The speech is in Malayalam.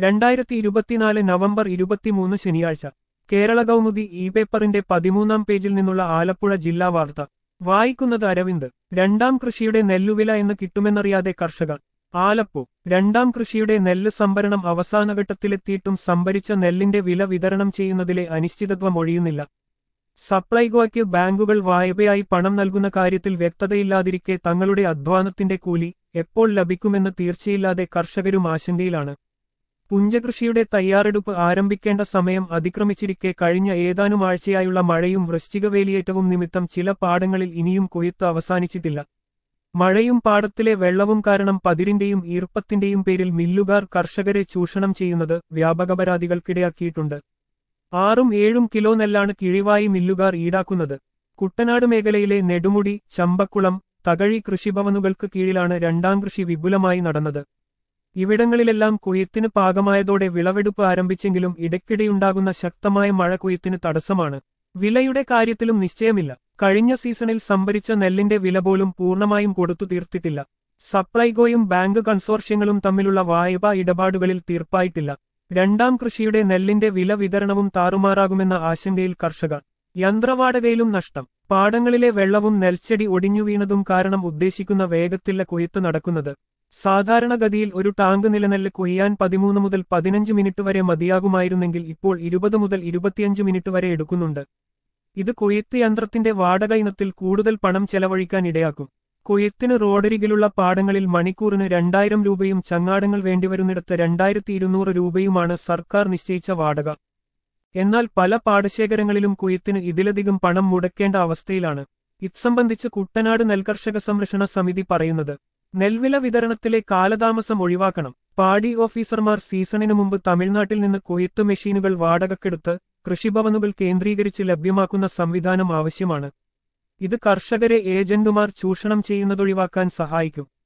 രണ്ടായിരത്തി ഇരുപത്തിനാല് നവംബർ ഇരുപത്തിമൂന്ന് ശനിയാഴ്ച കേരള കൗമുദി ഇ പേപ്പറിന്റെ പതിമൂന്നാം പേജിൽ നിന്നുള്ള ആലപ്പുഴ ജില്ലാ വാർത്ത വായിക്കുന്നത് അരവിന്ദ് രണ്ടാം കൃഷിയുടെ നെല്ലുവില എന്ന് കിട്ടുമെന്നറിയാതെ കർഷകർ ആലപ്പു രണ്ടാം കൃഷിയുടെ നെല്ല് സംഭരണം അവസാനഘട്ടത്തിലെത്തിയിട്ടും സംഭരിച്ച നെല്ലിന്റെ വില വിതരണം ചെയ്യുന്നതിലെ അനിശ്ചിതത്വം ഒഴിയുന്നില്ല സപ്ലൈകോയ്ക്ക് ബാങ്കുകൾ വായ്പയായി പണം നൽകുന്ന കാര്യത്തിൽ വ്യക്തതയില്ലാതിരിക്കെ തങ്ങളുടെ അധ്വാനത്തിന്റെ കൂലി എപ്പോൾ ലഭിക്കുമെന്ന് തീർച്ചയില്ലാതെ കർഷകരും ആശങ്കയിലാണ് പുഞ്ചകൃഷിയുടെ തയ്യാറെടുപ്പ് ആരംഭിക്കേണ്ട സമയം അതിക്രമിച്ചിരിക്കെ കഴിഞ്ഞ ഏതാനും ആഴ്ചയായുള്ള മഴയും വൃശ്ചികവേലിയേറ്റവും നിമിത്തം ചില പാടങ്ങളിൽ ഇനിയും കൊയ്ത്ത് അവസാനിച്ചിട്ടില്ല മഴയും പാടത്തിലെ വെള്ളവും കാരണം പതിരിന്റെയും ഈർപ്പത്തിന്റെയും പേരിൽ മില്ലുകാർ കർഷകരെ ചൂഷണം ചെയ്യുന്നത് വ്യാപക പരാതികൾക്കിടയാക്കിയിട്ടുണ്ട് ആറും ഏഴും കിലോ നെല്ലാണ് കിഴിവായി മില്ലുകാർ ഈടാക്കുന്നത് കുട്ടനാട് മേഖലയിലെ നെടുമുടി ചമ്പക്കുളം തകഴി കൃഷിഭവനുകൾക്ക് കീഴിലാണ് രണ്ടാം കൃഷി വിപുലമായി നടന്നത് ഇവിടങ്ങളിലെല്ലാം കൊയ്ത്തിന് പാകമായതോടെ വിളവെടുപ്പ് ആരംഭിച്ചെങ്കിലും ഇടയ്ക്കിടെയുണ്ടാകുന്ന ശക്തമായ മഴ കൊയ്ത്തിന് തടസ്സമാണ് വിലയുടെ കാര്യത്തിലും നിശ്ചയമില്ല കഴിഞ്ഞ സീസണിൽ സംഭരിച്ച നെല്ലിന്റെ വില പോലും പൂർണ്ണമായും കൊടുത്തു തീർത്തിട്ടില്ല സപ്ലൈകോയും ബാങ്ക് കൺസോർഷ്യങ്ങളും തമ്മിലുള്ള വായ്പാ ഇടപാടുകളിൽ തീർപ്പായിട്ടില്ല രണ്ടാം കൃഷിയുടെ നെല്ലിന്റെ വില വിതരണവും താറുമാറാകുമെന്ന ആശങ്കയിൽ കർഷകർ യന്ത്രവാടകയിലും നഷ്ടം പാടങ്ങളിലെ വെള്ളവും നെൽച്ചെടി ഒടിഞ്ഞു വീണതും കാരണം ഉദ്ദേശിക്കുന്ന വേഗത്തില്ല കൊയ്ത്ത് നടക്കുന്നത് സാധാരണഗതിയിൽ ഒരു ടാങ്ക് നിലനെല്ല് കൊയ്യാൻ പതിമൂന്ന് മുതൽ പതിനഞ്ച് മിനിറ്റ് വരെ മതിയാകുമായിരുന്നെങ്കിൽ ഇപ്പോൾ ഇരുപത് മുതൽ ഇരുപത്തിയഞ്ച് മിനിറ്റ് വരെ എടുക്കുന്നുണ്ട് ഇത് കൊയ്ത്ത് യന്ത്രത്തിന്റെ വാടക ഇനത്തിൽ കൂടുതൽ പണം ചെലവഴിക്കാൻ ഇടയാക്കും കൊയ്ത്തിന് റോഡരികിലുള്ള പാടങ്ങളിൽ മണിക്കൂറിന് രണ്ടായിരം രൂപയും ചങ്ങാടങ്ങൾ വേണ്ടിവരുന്നിടത്ത് രണ്ടായിരത്തി ഇരുന്നൂറ് രൂപയുമാണ് സർക്കാർ നിശ്ചയിച്ച വാടക എന്നാൽ പല പാടശേഖരങ്ങളിലും കൊയ്ത്തിന് ഇതിലധികം പണം മുടക്കേണ്ട അവസ്ഥയിലാണ് ഇത്സംബന്ധിച്ച് കുട്ടനാട് നെൽകർഷക സംരക്ഷണ സമിതി പറയുന്നത് നെൽവില വിതരണത്തിലെ കാലതാമസം ഒഴിവാക്കണം പാടി ഓഫീസർമാർ സീസണിനു മുമ്പ് തമിഴ്നാട്ടിൽ നിന്ന് കൊയ്ത്ത് മെഷീനുകൾ വാടകക്കെടുത്ത് കൃഷിഭവനുകൾ കേന്ദ്രീകരിച്ച് ലഭ്യമാക്കുന്ന സംവിധാനം ആവശ്യമാണ് ഇത് കർഷകരെ ഏജന്റുമാർ ചൂഷണം ചെയ്യുന്നതൊഴിവാക്കാൻ സഹായിക്കും